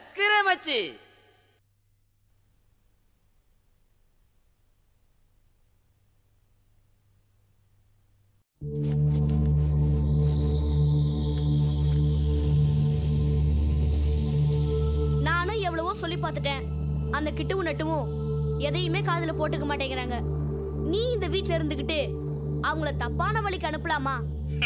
சக்கரை மச்சி நானும் எவ்வளவோ சொல்லி பார்த்துட்டேன் அந்த கிட்டுவும் நட்டுவும் எதையுமே காதுல போட்டுக்க மாட்டேங்கிறாங்க நீ இந்த வீட்ல இருந்துகிட்டு அவங்கள தப்பான வழிக்கு அனுப்பலாமா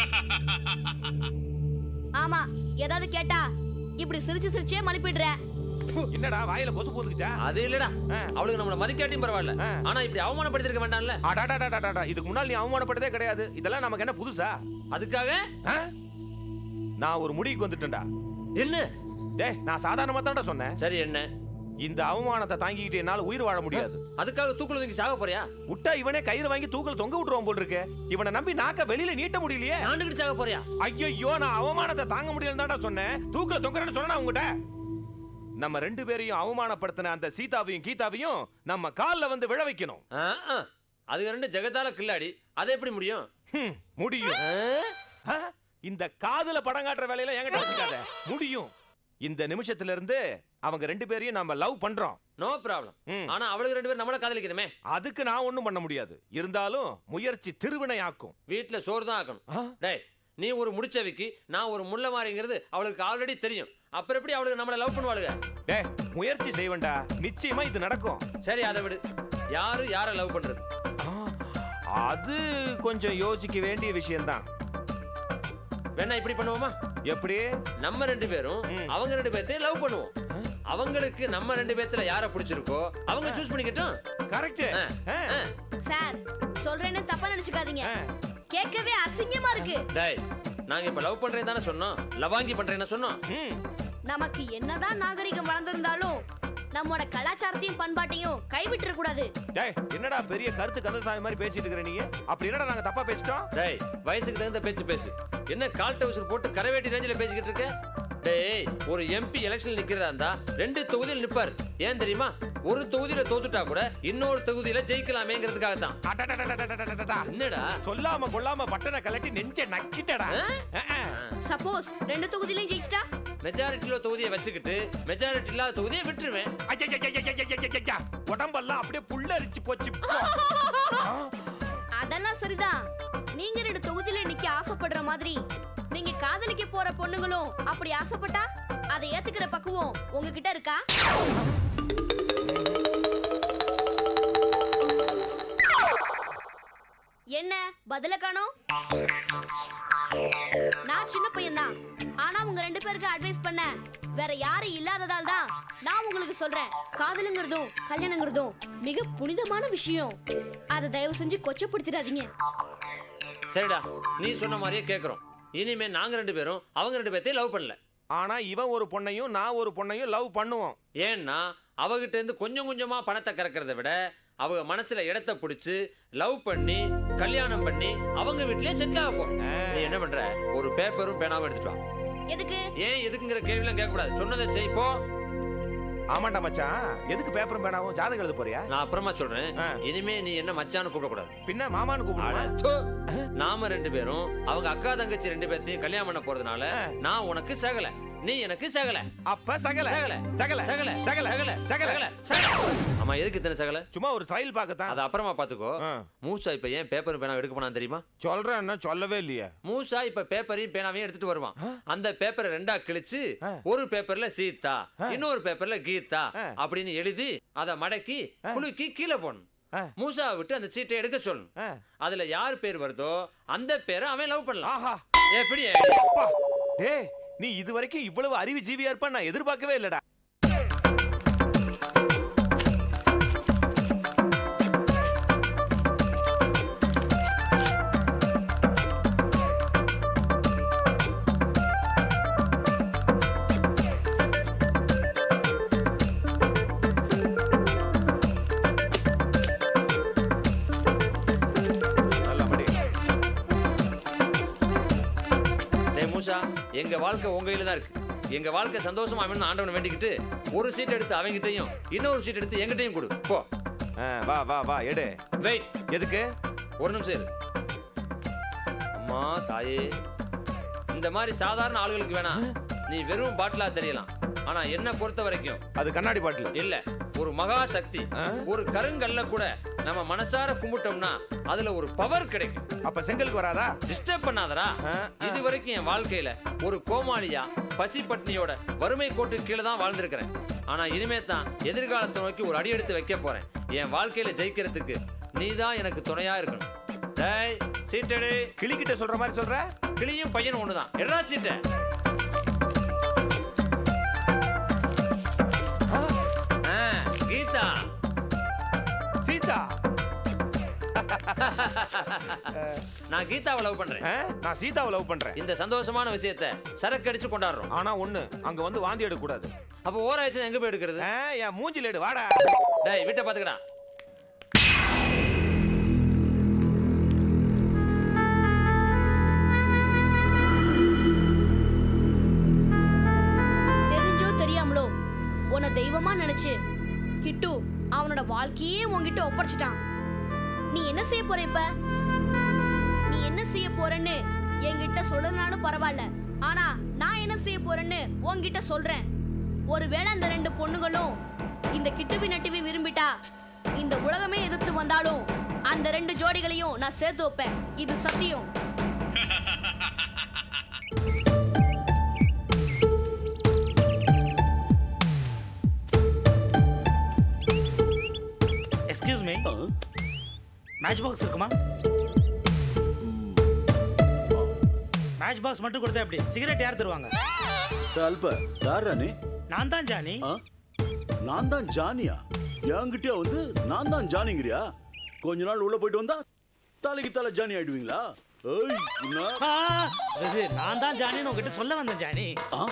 ஆமா ஏதாவது கேட்டா இப்படி சிரிச்சு சிரிச்சே மழுப்பிடுற என்னடா வாயில கொசு போட்டுக்கிச்சா அது இல்லடா ஆ. அவளுக்கு நம்மள மதிக்காட்டியும் பரவாயில்ல ஆ. ஆனா இப்படி அவமானப்படுத்திருக்க வேண்டாம்ல அடாடாடாடாடா இதுக்கு முன்னால் நீ அவமானப்பட்டதே கிடையாது இதெல்லாம் நமக்கு என்ன புதுசா அதுக்காக ஆ? நான் ஒரு முடிவுக்கு வந்துட்டேன்டா என்ன டேய் நான் சாதாரணமா தான்டா சொன்னேன் சரி என்ன இந்த அவமானத்தை தாங்கிக்கிட்டு என்னால உயிர் வாழ முடியாது அதுக்காக தூக்குல தூக்கி சாக போறியா விட்டா இவனே கயிறு வாங்கி தூக்கல் தொங்க விட்டுருவான் போல் இருக்கு இவனை நம்பி நாக்க வெளியில நீட்ட முடியலையே நாண்டுகிட்டு சாக போறியா ஐயோ நான் அவமானத்தை தாங்க முடியலன்னு தான்டா சொன்னேன் தூக்கல தொங்குறேன்னு சொன்னா உங்ககிட்ட நம்ம ரெண்டு பேரையும் அவமானப்படுத்தின அந்த சீதாவையும் கீதாவையும் நம்ம கால்ல வந்து விழ வைக்கணும் ஆ, ஆ. அதுக்கு ரெண்டு ஜெகத்தால கில்லாடி அது எப்படி முடியும் ஹம், முடியும் ஆ? ஆ? இந்த காதுல படம் காட்டுற வேலையில என்கிட்ட வச்சுக்காத முடியும் இந்த நிமிஷத்துல இருந்து அவங்க ரெண்டு பேரையும் நம்ம லவ் பண்றோம் நோ ப்ராப்ளம் ம். ஆனா அவளுக்கு ரெண்டு பேரும் நம்மள காதலிக்கணுமே அதுக்கு நான் ஒண்ணும் பண்ண முடியாது இருந்தாலும் முயற்சி திருவினை ஆக்கும் வீட்டுல சோறு தான் ஆக்கணும் ஆ? டேய் நீ ஒரு முடிச்சவிக்கு நான் ஒரு முள்ள மாறிங்கிறது அவளுக்கு ஆல்ரெடி தெரியும் அப்புறம் எப்படி அவளுக்கு நம்மள லவ் பண்ணுவாளுங்க டேய் முயற்சி செய்வேன்டா நிச்சயமா இது நடக்கும் சரி அதை விடு யாரு யாரை லவ் பண்றது ஆ, அது கொஞ்சம் யோசிக்க வேண்டிய விஷயம்தான் வேணா இப்படி பண்ணுவோமா எப்படி நம்ம ரெண்டு பேரும் ம். அவங்க ரெண்டு பேர்த்தையும் லவ் பண்ணுவோம் அவங்களுக்கு நம்ம ரெண்டு பேர்த்துல யாரை பிடிச்சிருக்கோ அவங்க சூஸ் பண்ணிக்கட்டும் கரெக்ட் ஆ. ஆ. சார் சொல்றேன்னு தப்பா நினைச்சுக்காதீங்க கேட்கவே அசிங்கமா இருக்கு டேய் நாங்க இப்ப லவ் பண்றேன் தானே சொன்னோம் லவாங்கி பண்றேன்னு சொன்னோம் நமக்கு என்னதான் நாகரிகம் வளர்ந்திருந்தாலும் நம்மோட கலாச்சாரத்தையும் பண்பாட்டையும் கைவிட்டுற கூடாது டேய் என்னடா பெரிய கருத்து கந்தசாமி மாதிரி பேசிட்டு இருக்கிற நீங்க அப்படி என்னடா நாங்க தப்பா பேசிட்டோம் டேய் வயசுக்கு தகுந்த பேச்சு பேசு என்ன கால் டவுசர் போட்டு கரவேட்டி ரேஞ்சில பேசிக்கிட்டு இருக்க டேய் ஒரு எம்பி எலெக்ஷன் நிக்கிறதா இருந்தா ரெண்டு தொகுதியில் நிப்பார் ஏன் தெரியுமா ஒரு தொகுதியில தோத்துட்டா கூட இன்னொரு தொகுதியில ஜெயிக்கலாமேங்கிறதுக்காக தான் அடடடடடடடடடா. என்னடா சொல்லாம கொள்ளாம பட்டனை கலட்டி நெஞ்ச நக்கிட்டடா ஆ? ஆ, ஆ. சப்போஸ் ரெண்டு தொகுதியிலையும் ஜெயிச்சிட்டா மெஜாரிட்டில தொகுதியை வச்சுக்கிட்டு மெஜாரிட்டி இல்லாத தொகுதியை விட்டுருவேன் ஐயையையையையையையையா. உடம்பெல்லாம் அப்படியே புல்லரிச்சு போச்சு ஆ. அதெல்லாம் சரிதான் நீங்க ரெண்டு தொகுதியில நிக்க ஆசைப்படுற மாதிரி நீங்க காதலிக்க போற பொண்ணுங்களும் அப்படி ஆசைப்பட்டா அதை ஏத்துக்கிற பக்குவம் உங்ககிட்ட இருக்கா என்ன பதில காணோம் நான் சின்ன பையன்தான் ஆனா உங்க ரெண்டு பேருக்கு அட்வைஸ் பண்ண வேற யாரும் இல்லாததால் தான் நான் உங்களுக்கு சொல்றேன் காதலுங்கிறதும் கல்யாணங்கிறதும் மிக புனிதமான விஷயம் அதை தயவு செஞ்சு கொச்சப்படுத்திடாதீங்க சரிடா நீ சொன்ன மாதிரியே கேக்குறோம் இனிமே நாங்க ரெண்டு பேரும் அவங்க ரெண்டு பேர்த்தையும் லவ் பண்ணல ஆனா இவன் ஒரு பொண்ணையும் நான் ஒரு பொண்ணையும் லவ் பண்ணுவோம் ஏன்னா அவகிட்ட இருந்து கொஞ்சம் கொஞ்சமா பணத்தை கறக்கிறத விட அவங்க மனசுல இடத்த பிடிச்சு லவ் பண்ணி கல்யாணம் பண்ணி அவங்க வீட்லயே செட்டில் ஆக போறோம் நீ என்ன பண்ற ஒரு பேப்பரும் பேனாவும் எடுத்துட்டு வா எதுக்கு ஏன் எதுக்குங்கிற கேள்விலாம் கேட்க கூடாது சொன்னதை செய் போ ஆமாண்டா மச்சான் எதுக்கு பேப்பரும் பேனாவும் ஜாதகம் எழுத போறியா நான் அப்புறமா சொல்றேன் ஆ. இனிமே நீ என்ன மச்சான்னு கூப்பிட கூடாது பின்ன மாமான்னு கூப்பிடுவா அட, தோ. நாம ரெண்டு பேரும் அவங்க அக்கா தங்கச்சி ரெண்டு பேர்த்தையும் கல்யாணம் பண்ண போறதுனால நான் உனக்கு சகல நீ எனக்கு சகல அப்ப சகல சகல சகல சகல சகல சகல சகல சகல சகல ஆமா எதுக்கு இத்தனை சகல சும்மா ஒரு ட்ரையல் பார்க்கத்தான் அத அப்புறமா பாத்துக்கோ ஆ. மூசா இப்ப ஏன் பேப்பர் பேனா எடுக்க போனான் தெரியுமா சொல்றேன்னு சொல்லவே இல்லையே மூசா இப்ப பேப்பரையும் பேனாவையும் எடுத்துட்டு வருவான் அந்த பேப்பரை ரெண்டா கிழிச்சு ஆ. ஒரு பேப்பர்ல சீதா இன்னொரு பேப்பர்ல கீதா ஆ. அப்படின்னு எழுதி அத மடக்கி குலுக்கி கீழே போடணும் ஆ. மூசாவை விட்டு அந்த சீட்டை எடுக்க சொல்லணும் ஆ. அதுல யார் பேர் வருதோ அந்த பேரை அவன் லவ் பண்ணலாம் ஆஹா எப்படி அப்பா டேய் நீ இது வரைக்கும் இவ்வளவு அறிவு ஜீவியா இருப்ப நான் எதிர்பார்க்கவே இல்லடா நல்லபடி டேய் மூசா எங்க வாழ்க்கை உங்க கையில தான் இருக்கு எங்க வாழ்க்கை சந்தோஷமா அமைன்னு ஆண்டவனை வேண்டிக்கிட்டு ஒரு சீட் எடுத்து அவங்கிட்டையும் இன்னொரு சீட் எடுத்து எங்கிட்டையும் கொடு போ ஆ, வா வா வா எடு வெயிட் எதுக்கு ஒரு நிமிஷம் இரு அம்மா தாயே இந்த மாதிரி சாதாரண ஆளுகளுக்கு வேணாம் நீ வெறும் பாட்டிலா தெரியலாம் ஆனா என்ன பொறுத்த வரைக்கும் அது கண்ணாடி பாட்டில் இல்ல ஒரு மகா சக்தி ஆ? ஒரு கருங்கல்ல கூட நம்ம மனசார கும்பிட்டோம்னா அதுல ஒரு பவர் கிடைக்கும் அப்ப செங்கலுக்கு வராதா டிஸ்டர்ப் பண்ணாதடா ஆ, இது வரைக்கும் என் வாழ்க்கையில ஒரு கோமாளியா பசி பட்னியோட வறுமை கோட்டு கீழே தான் வாழ்ந்திருக்கிறேன் ஆனா இனிமே தான் எதிர்காலத்தை நோக்கி ஒரு அடி எடுத்து வைக்க போறேன் என் வாழ்க்கையில ஜெயிக்கிறதுக்கு நீ தான் எனக்கு துணையா இருக்கணும் டேய் சீட்டடு கிளிக்கிட்ட சொல்ற மாதிரி சொல்ற கிளியும் பையனும் ஒண்ணுதான் எடா சீட்டை ஆ, கீதா சீதா நான் கீதாவை லவ் பண்றேன் ஆ, நான் சீதாவை லவ் பண்றேன் இந்த சந்தோஷமான விஷயத்தை சரக்கு அடிச்சு கொண்டாடுறோம் ஆனா ஒண்ணு அங்க வந்து வாந்தி எடுக்க கூடாது அப்போ ஓராயிடுச்சு எங்க போய் எடுக்கிறது ஆ, என் மூஞ்சில எடு வாடா டேய் வீட்டை பாத்துக்கடா தெரிஞ்சோ தெரியாமலோ உன்னை தெய்வமா நினைச்சு கிட்டு அவனோட வாழ்க்கையே உன்கிட்ட ஒப்படைச்சிட்டான் நீ என்ன செய்ய போற இப்ப நீ என்ன செய்ய போறன்னு என்கிட்ட சொல்லலனாலும் பரவாயில்ல ஆனா நான் என்ன செய்ய போறேன்னு உன்கிட்ட சொல்றேன் ஒருவேளை அந்த ரெண்டு பொண்ணுங்களும் இந்த கிட்டுவி நட்டுவி விரும்பிட்டா இந்த உலகமே எதிர்த்து வந்தாலும் அந்த ரெண்டு ஜோடிகளையும் நான் சேர்த்து வைப்பேன் இது சத்தியம் எக்ஸ்கியூஸ் மீ மேட்ச் பாக்ஸ் இருக்குமா மேட்ச் பாக்ஸ் மட்டும் கொடுத்தா எப்படி சிகரெட் யார் தருவாங்க அல்ப யாரா நீ நான் தான் ஜானி ஆ? நான் தான் ஜானியா என்கிட்டயா வந்து நான் தான் ஜானிங்கிறியா கொஞ்ச நாள் உள்ள போயிட்டு வந்தா தலைக்கு தலை ஜானி ஆயிடுவீங்களா ஏய் என்ன? ஆ, இது நான் தான் ஜானின்னு உங்ககிட்ட சொல்ல வந்தேன் ஜானி ஆ?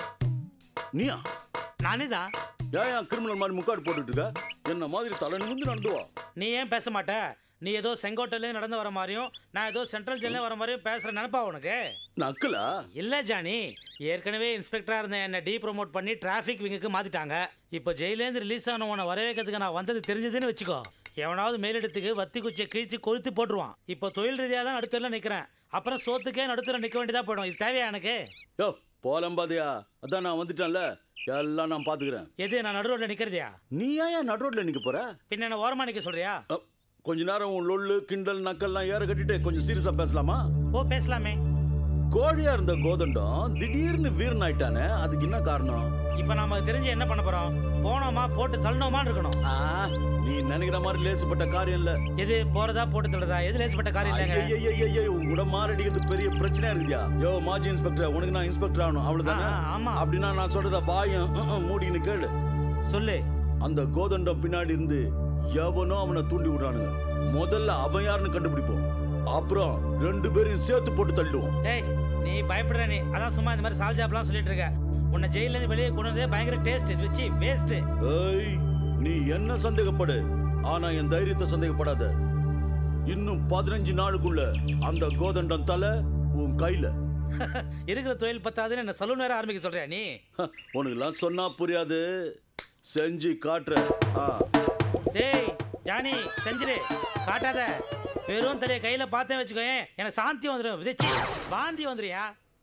நீயா நானே தான் ஏன் ஏன் கிரிமினல் மாதிரி முக்காடு போட்டுட்டு இருக்க என்ன மாதிரி தலை நிமிந்து நடந்து வா நீ ஏன் பேச மாட்ட நீ ஏதோ செங்கோட்டையிலே நடந்து வர மாதிரியும் நான் ஏதோ சென்ட்ரல் ஜெயிலே வர மாதிரியும் பேசுற நினைப்பா உனக்கு நக்கலா இல்ல ஜானி ஏற்கனவே இன்ஸ்பெக்டரா இருந்த என்ன டீ ப்ரோமோட் பண்ணி டிராஃபிக் விங்குக்கு மாத்திட்டாங்க இப்போ ஜெயிலேருந்து ரிலீஸ் ஆன உன வரவேற்கிறதுக்கு நான் வந்தது தெரிஞ்சதுன்னு வச்சுக்கோ எவனாவது மேலிடத்துக்கு வத்தி குச்சியை கிழிச்சு கொளுத்தி போட்டுருவான் இப்போ தொழில் ரீதியாக தான் நடுத்தரில் நிற்கிறேன் அப்புறம் சோத்துக்கே நடுத்தரில் நிற்க வேண்டியதா போயிடும் இது தேவையா எனக்கு யோ போலாம் பாதியா அதான் நான் வந்துட்டேன்ல எல்லாம் நான் பாத்துக்கிறேன் எது நான் நடு ரோட்ல நிற்கிறதையா நீ ஏன் நடு ரோட்ல நிக்க போற பின்ன என்ன ஓரமா நிற்க சொல்றியா அ, கொஞ்ச நேரம் உன் லொல்லு கிண்டல் நக்கல்லாம் ஏற கட்டிட்டு கொஞ்சம் சீரியஸா பேசலாமா ஓ பேசலாமே கோழியா இருந்த கோதண்டம் திடீர்னு வீரன் ஆயிட்டானே அதுக்கு என்ன காரணம் இப்போ நாம தெரிஞ்சு என்ன பண்ண போறோம் போனோமா போட்டு தள்ளணுமான்னு இருக்கணும் ஆ, நீ நினைக்கிற மாதிரி லேசுப்பட்ட காரியம் இல்ல எது போறதா போட்டு தள்ளுறதா எது லேசப்பட்ட காரியம் இல்லைங்க ஐயையையையை, உன் கூட மாரடிக்கிறது பெரிய பிரச்சனையா இருக்குதியா யோ மாஜி இன்ஸ்பெக்டர் உனக்கு நான் இன்ஸ்பெக்டர் ஆகணும் அவ்வளவுதானே ஆ, ஆமா. அப்படின்னா நான் சொல்றத பாயம் மூடின்னு கேளு சொல்லு அந்த கோதண்டம் பின்னாடி இருந்து எவனோ அவனை தூண்டி விடுறானுங்க முதல்ல அவன் யாருன்னு கண்டுபிடிப்போம் அப்புறம் ரெண்டு பேரையும் சேர்த்து போட்டு தள்ளுவோம் டேய் நீ பயப்படுற நீ அதான் சும்மா இந்த மாதிரி சால்ஜாப்லாம் சொல்லிட்டு இருக்க உன்னை ஜெயில இருந்து வெளியே கொண்டு வந்ததே பயங்கர டேஸ்ட் இது வச்சு வேஸ்ட் ஏய் நீ என்ன சந்தேகப்படு ஆனா என் தைரியத்தை சந்தேகப்படாத இன்னும் பதினஞ்சு நாளுக்குள்ள அந்த கோதண்டம் தலை உன் கையில இருக்கிற தொழில் பத்தாதுன்னு என்ன சலூன் வேற ஆரம்பிக்க சொல்றியா நீ ஹ, உனக்கெல்லாம் சொன்னா புரியாது செஞ்சு காட்டுற ஆ. டேய் ஜானி செஞ்சிரு காட்டாத வெறும் தலைய கையில பார்த்தேன் வச்சுக்கோயேன் எனக்கு சாந்தி வந்துடும் விதைச்சி வாந்தி வந்துறியா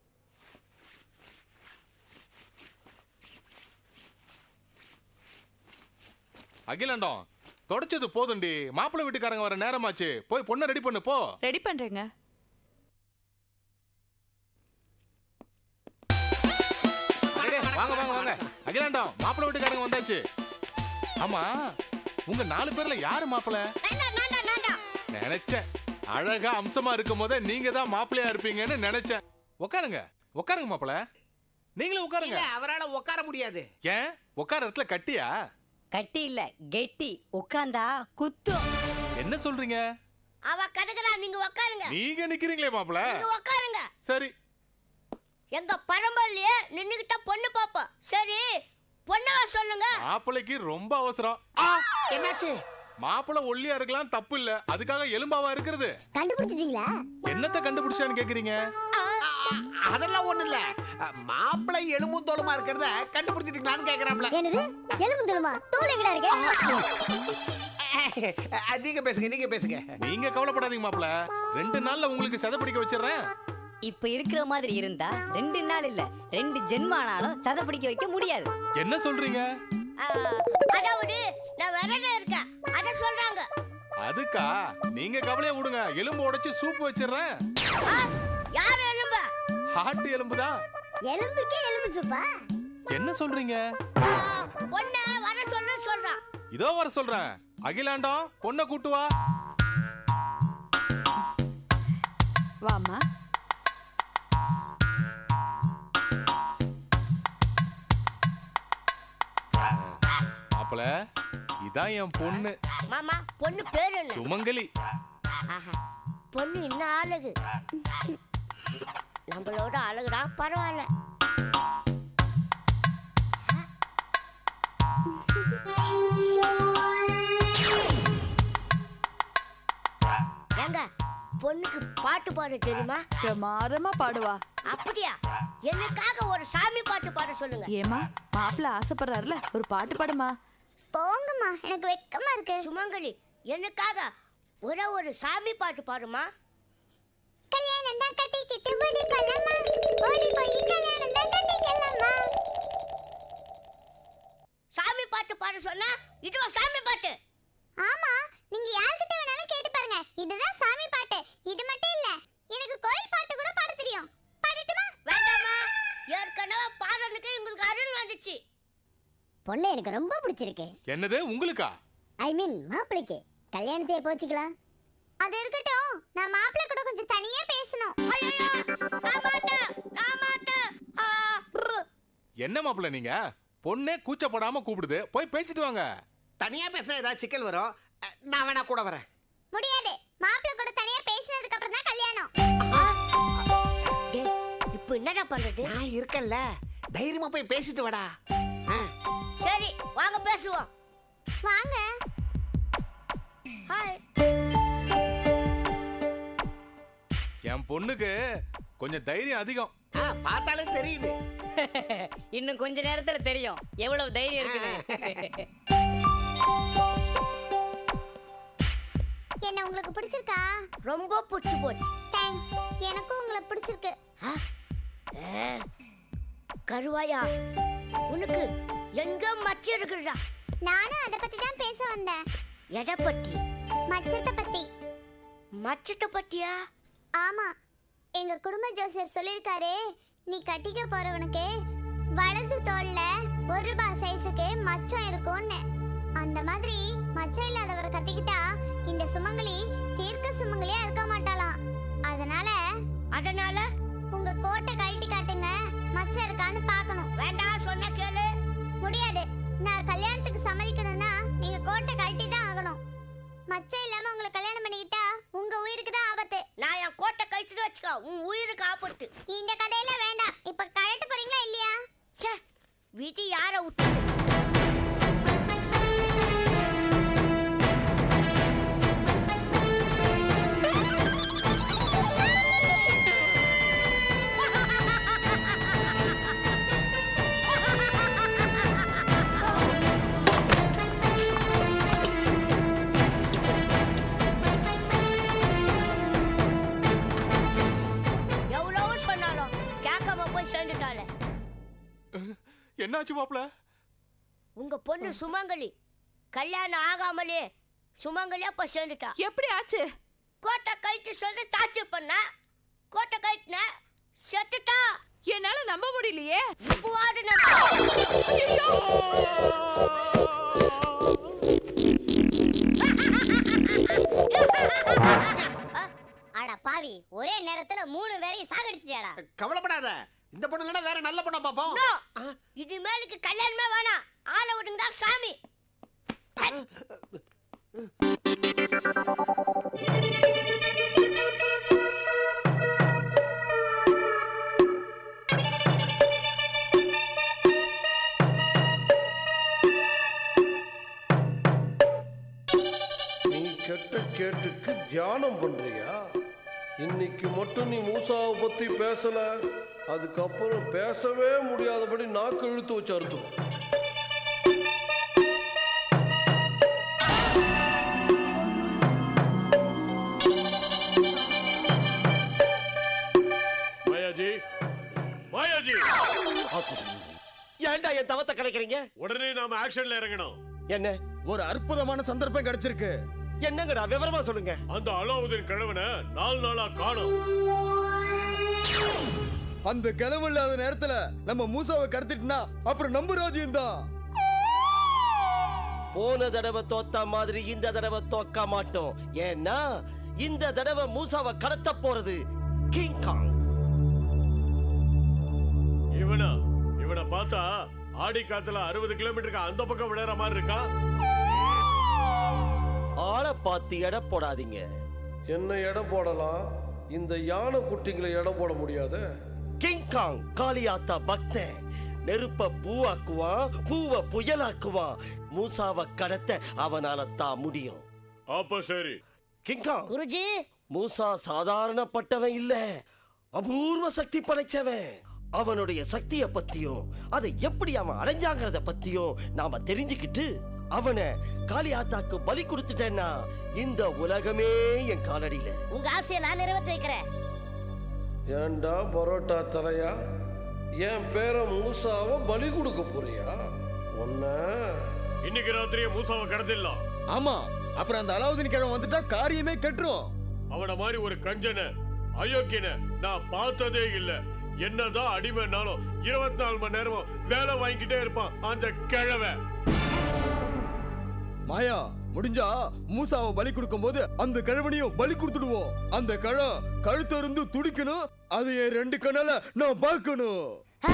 அகிலாண்டம் தொடச்சது போதுண்டி மாப்பிள்ளை வீட்டுக்காரங்க வர நேரமாச்சு போய் பொண்ணை ரெடி பண்ணு போ ரெடி பண்றேங்க அடடே, வாங்க வாங்க வாங்க அகிலாண்டம் மாப்பிள்ளை வீட்டுக்காரங்க வந்தாச்சு ஆமா உங்க நாலு பேர்ல யாரு மாப்பிள்ளை நினைச்சேன் அழகா அம்சமா இருக்கும் போதே நீங்க தான் மாப்பிள்ளையா இருப்பீங்கன்னு நினைச்சேன் உட்காருங்க உட்காருங்க மாப்பிள்ளை நீங்களும் உட்காருங்க இல்ல அவரால உட்கார முடியாது ஏன் உட்கார இடத்துல கட்டியா கட்டி இல்ல கெட்டி உட்காந்தா குத்தும் என்ன சொல்றீங்க அவ கடுக்கிறா நீங்க உக்காருங்க நீங்க நிக்கிறீங்களே மாப்பிள்ளை நீங்க உக்காருங்க சரி எங்க பரம்பரையிலேயே நின்னுகிட்ட பொண்ணு பாப்போம் சரி பொண்ணவ சொல்லுங்க மாப்பிள்ளைக்கு ரொம்ப அவசரம் என்னாச்சு மாப்பிள்ளை ஒல்லியா இருக்கலாம் தப்பு இல்ல அதுக்காக எலும்பாவா இருக்கிறது கண்டுபிடிச்சிட்டீங்களா என்னத்த கண்டுபிடிச்சான்னு கேக்குறீங்க அ- அதெல்லாம் ஒண்ணு இல்ல மாப்பிள்ளை எலும்பும் தோலுமா இருக்கிறத கண்டுபிடிச்சிட்டீங்களான்னு கேக்குறாப்ல என்னது எலும்பு தலுமா தோல் எங்கடா இருக்கு அ, நீங்க பேசுங்க நீங்க பேசுங்க நீங்க கவலைப்படாதீங்க மாப்பிள ரெண்டு நாள்ல உங்களுக்கு செத பிடிக்க வச்சிடுறேன் இப்ப இருக்கிற மாதிரி இருந்தா ரெண்டு நாள் இல்ல ரெண்டு ஜென்மானாலும் சதை பிடிக்க வைக்க முடியாது என்ன சொல்றீங்க அதாவது நான் விரதம் இருக்கேன் அத சொல்றாங்க அதுக்கா நீங்க கவலைய விடுங்க எலும்பு உடைச்சு சூப் வச்சிடுறேன் யார் எலும்ப ஹார்ட் எலும்பு தான் எலும்புக்கே எலும்பு சூப்பா என்ன சொல்றீங்க பொண்ண வர சொல்ல சொல்றான் இதோ வர சொல்றேன் அகிலாண்டம் பொண்ணை கூட்டு வா வாமா மாப்பிள இதான் என் பொண்ணு மாமா பொண்ணு பேரு என்ன சுமங்கலி ஆஹா பொண்ணு இன்னும் அழகு நம்மளோட அழகுடா பரவாயில்ல ஏங்க பொண்ணுக்கு பாட்டு பாட தெரியுமா பிரமாதமா பாடுவா அப்படியா எனக்காக ஒரு சாமி பாட்டு பாட சொல்லுங்க ஏமா மாப்பிள்ள ஆசைப்படுறாருல ஒரு பாட்டு பாடுமா போங்கம்மா எனக்கு வெக்கமா இருக்கு சுமங்கலி எனக்காக ஒரே ஒரு சாமி பாட்டு பாடுமா கல்யாணம் தான் கட்டிக்கிட்டு ஓடி போலாமா ஓடி போய் கல்யாணம் தான் கட்டிக்கலாமா சாமி பாட்டு பாட சொன்னா இதுவா சாமி பாட்டு ஆமா நீங்க யார்கிட்ட வேணாலும் கேட்டு பாருங்க இதுதான் சாமி பாட்டு இது மட்டும் இல்ல எனக்கு கோயில் பாட்டு கூட பாட தெரியும் பாடட்டுமா வேண்டாமா ஏற்கனவே பாடனுக்கு உங்களுக்கு அருள் வந்துச்சு பொண்ணு எனக்கு ரொம்ப பிடிச்சிருக்கு என்னது உங்களுக்கா ஐ மீன் மாப்பிளைக்கு கல்யாணத்தையே போச்சுக்கலாம் அது இருக்கட்டும் நான் மாப்பிள்ளை கூட கொஞ்சம் தனியா பேசணும் ஐயோ நான் மாட்டேன் நான் மாட்டேன் ஆ, புரு. என்ன மாப்பிள நீங்க பொண்ணே கூச்சப்படாம கூப்பிடுது போய் பேசிட்டு வாங்க தனியா பேச ஏதாவது சிக்கல் வரும் அ, நான் வேணா கூட வரேன் முடியாது மாப்பிள்ளை கூட தனியா பேசினதுக்கு அப்புறம் தான் கல்யாணம் டேய், இப்போ என்னடா பண்றது நான் இருக்கேன்ல தைரியமா போய் பேசிட்டு வாடா ஆ, சரி வாங்க பேசுவோம் வாங்க ஹாய் என் பொண்ணுக்கு கொஞ்சம் தைரியம் அதிகம் ஆ, பார்த்தாலே தெரியுது இன்னும் கொஞ்ச நேரத்துல தெரியும் எவ்வளவு தைரியம் இருக்குன்னு என்ன உங்களுக்கு பிடிச்சிருக்கா ரொம்ப பிடிச்சி போச்சு தேங்க்ஸ் எனக்கும் உங்களை பிடிச்சிருக்கு ஏ, கருவாயா உனக்கு எங்க மச்ச இருக்குடா நானும் அதை பத்தி தான் பேச வந்தேன் எதை பத்தி மச்சத்தை பத்தி மச்சத்தை பத்தியா ஆமா எங்க குடும்ப ஜோசியர் சொல்லிருக்காரு நீ கட்டிக்க போறவனுக்கு வலது தோல்ல ஒரு ரூபாய் சைஸுக்கு மச்சம் இருக்கும்னு அந்த மாதிரி மச்சம் இல்லாதவரை கட்டிக்கிட்டா இந்த சுமங்கலி தீர்க்க சுமங்கலியா இருக்க மாட்டாளாம் அதனால அதனால உங்க கோட்டை கழட்டி காட்டுங்க மச்சம் இருக்கான்னு பார்க்கணும் வேண்டாம் சொன்ன கேளு முடியாது நான் கல்யாணத்துக்கு சம்மதிக்கணும்னா நீங்க கோட்டை கழட்டி தான் ஆகணும் மச்சம் இல்லாம உங்களை கல்யாணம் பண்ணிக்கிட்டா உங்க உயிருக்கு தான் ஆபத்து நான் என் கோட்டை கழிச்சுட்டு வச்சுக்கோ உன் உயிருக்கு ஆபத்து இந்த கதையெல்லாம் வேண்டாம் இப்ப கழட்ட போறீங்களா இல்லையா ச்சே விதி யாரை விட்டு எவ்வளவு சொன்னாலும் கேட்காம போய் சேர்ந்துட்டாளே என்னாச்சு மாப்பிள உங்க பொண்ணு சுமங்கலி கல்யாணம் ஆகாமலே சுமங்கலியா போய் சேர்ந்துட்டா எப்படி ஆச்சு கோட்டை கைத்து சொல்லி தாச்சு பண்ண கோட்டை கைத்துன செத்துட்டா என்னால நம்ப முடியலையே இப்போவாது நம்ம அட பாவி ஒரே நேரத்துல மூணு பேரையும் சாகடிச்சிட்டியாடா கவலைப்படாத இந்த பொண்ணு இல்லைன்னா வேற நல்ல பொண்ணா பாப்போம் No. இது மேலுக்கு கல்யாணமே வேணாம் ஆளை விடுங்கடா சாமி நீ கெட்ட கேட்டுக்கு தியானம் பண்றியா இன்னைக்கு மட்டும் நீ மூசாவை பத்தி பேசல அதுக்கப்புறம் பேசவே முடியாதபடி நாக்கு இழுத்து வச்சு அறுத்தும் ஏன்டா என் தவத்தை கலைக்கிறீங்க உடனே நாம ஆக்ஷன்ல இறங்கணும் என்ன ஒரு அற்புதமான சந்தர்ப்பம் கிடைச்சிருக்கு என்னங்கடா விவரமா சொல்லுங்க அந்த அலாவுதீன் கிழவனை நாலு நாளா காணும் அந்த கிழவு இல்லாத நேரத்துல நம்ம மூசாவை கடத்திட்டுனா அப்புறம் நம்ம ராஜ்யம் தான் போன தடவை தோத்த மாதிரி இந்த தடவை தோக்க மாட்டோம் ஏன்னா இந்த தடவை மூசாவை கடத்த போறது கிங் காங் இவனா இவனை பார்த்தா ஆடி காத்துல அறுபது கிலோமீட்டருக்கு அந்த பக்கம் விளையாடுற மாதிரி இருக்கா ஆளை பார்த்து எடை போடாதீங்க என்ன எடை போடலாம் இந்த யானை குட்டிங்களை எடை போட முடியாது கிங் காங் காளியாத்தா பக்தன் நெருப்ப பூவாக்குவான் பூவ புயலாக்குவான் மூசாவை கடத்த அவனால தான் முடியும் அப்ப சரி கிங்காங் குருஜி மூசா சாதாரணப்பட்டவன் இல்ல அபூர்வ சக்தி படைச்சவன் அவனுடைய சக்திய பத்தியும் அதை எப்படி அவன் அடைஞ்சாங்கிறத பத்தியும் நாம தெரிஞ்சுக்கிட்டு அவனை காளியாத்தாக்கு பலி கொடுத்துட்டேன்னா இந்த உலகமே என் காலடியில உங்க ஆசையை நான் நிறைவேற்றி வைக்கிறேன் ஏன்டா பரோட்டா தலையா என் பேர மூசாவை பலி கொடுக்க போறியா ஒன்ன இன்னைக்கு ராத்திரியே மூசாவை கடத்திடலாம் ஆமா அப்புறம் அந்த அலாவுதீன் கிழவன் வந்துட்டா காரியமே கெட்டுரும் அவன மாதிரி ஒரு கஞ்சனை அயோக்கியனை நான் பார்த்ததே இல்ல என்னதான் அடிமைனாலும் இருபத்தி நாலு மணி நேரமும் வேலை வாங்கிக்கிட்டே இருப்பான் அந்த கிழவை மாயா முடிஞ்சா மூசாவை பலி கொடுக்கும் போது அந்த கிழவனையும் பலி கொடுத்துடுவோம் அந்த கழம் கழுத்தருந்து துடிக்கணும் அதை என் ரெண்டு கண்ணால நான் பார்க்கணும்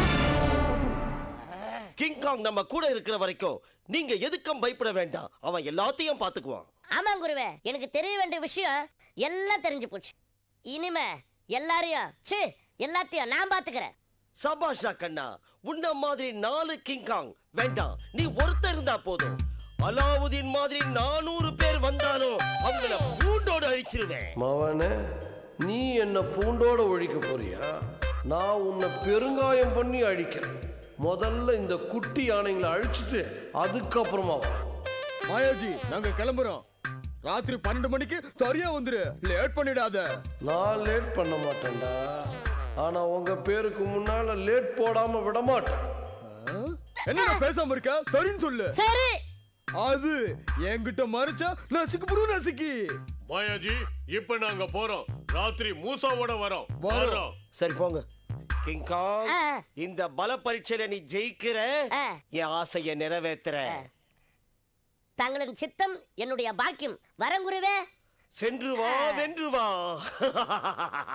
கிங்காங் நம்ம கூட இருக்கிற வரைக்கும் நீங்க எதுக்கும் பயப்பட வேண்டாம் அவன் எல்லாத்தையும் பாத்துக்குவான் ஆமா குருவே எனக்கு தெரிய வேண்டிய விஷயம் எல்லாம் தெரிஞ்சு போச்சு இனிமே எல்லாரையும் ச்சே எல்லாத்தையும் நான் பாத்துக்கிறேன் சபாஷா கண்ணா உன்ன மாதிரி நாலு கிங்காங் வேண்டாம் நீ ஒருத்தர் இருந்தா போதும் அலாவுதீன் மாதிரி நானூறு பேர் வந்தாலும் அவங்கள பூண்டோடு அழிச்சிருவேன் மவனே நீ என்ன பூண்டோட ஒழிக்க போறியா நான் உன்னை பெருங்காயம் பண்ணி அழிக்கிறேன் முதல்ல இந்த குட்டி யானைங்களை அழிச்சிட்டு அதுக்கப்புறமா வா. மாயாஜி நாங்க கிளம்புறோம் ராத்திரி பன்னெண்டு மணிக்கு சரியா வந்துரு லேட் பண்ணிடாத நான் லேட் பண்ண மாட்டேன்டா ஆனா உங்க பேருக்கு முன்னால லேட் போடாம விட மாட்டேன் என்ன பேசாம இருக்க சரின்னு சொல்லு சரி அது என்கிட்ட மறைச்சா நசுக்கு புடு நசுக்கி மாயாஜி இப்ப நாங்க போறோம் ராத்திரி மூசாவோட வரோம் வரோம். வரோம் சரி போங்க கிங்காங் இந்த பல பரீட்சையில நீ ஜெயிக்கிற என் ஆசையை நிறைவேத்துற தங்களின் சித்தம் என்னுடைய பாக்கியம் வரங்குருவே சென்று வா வென்று வா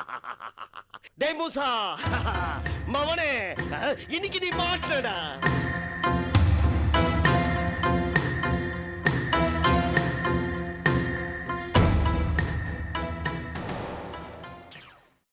டே மூசா மவனே இன்னைக்கு நீ மாட்டடா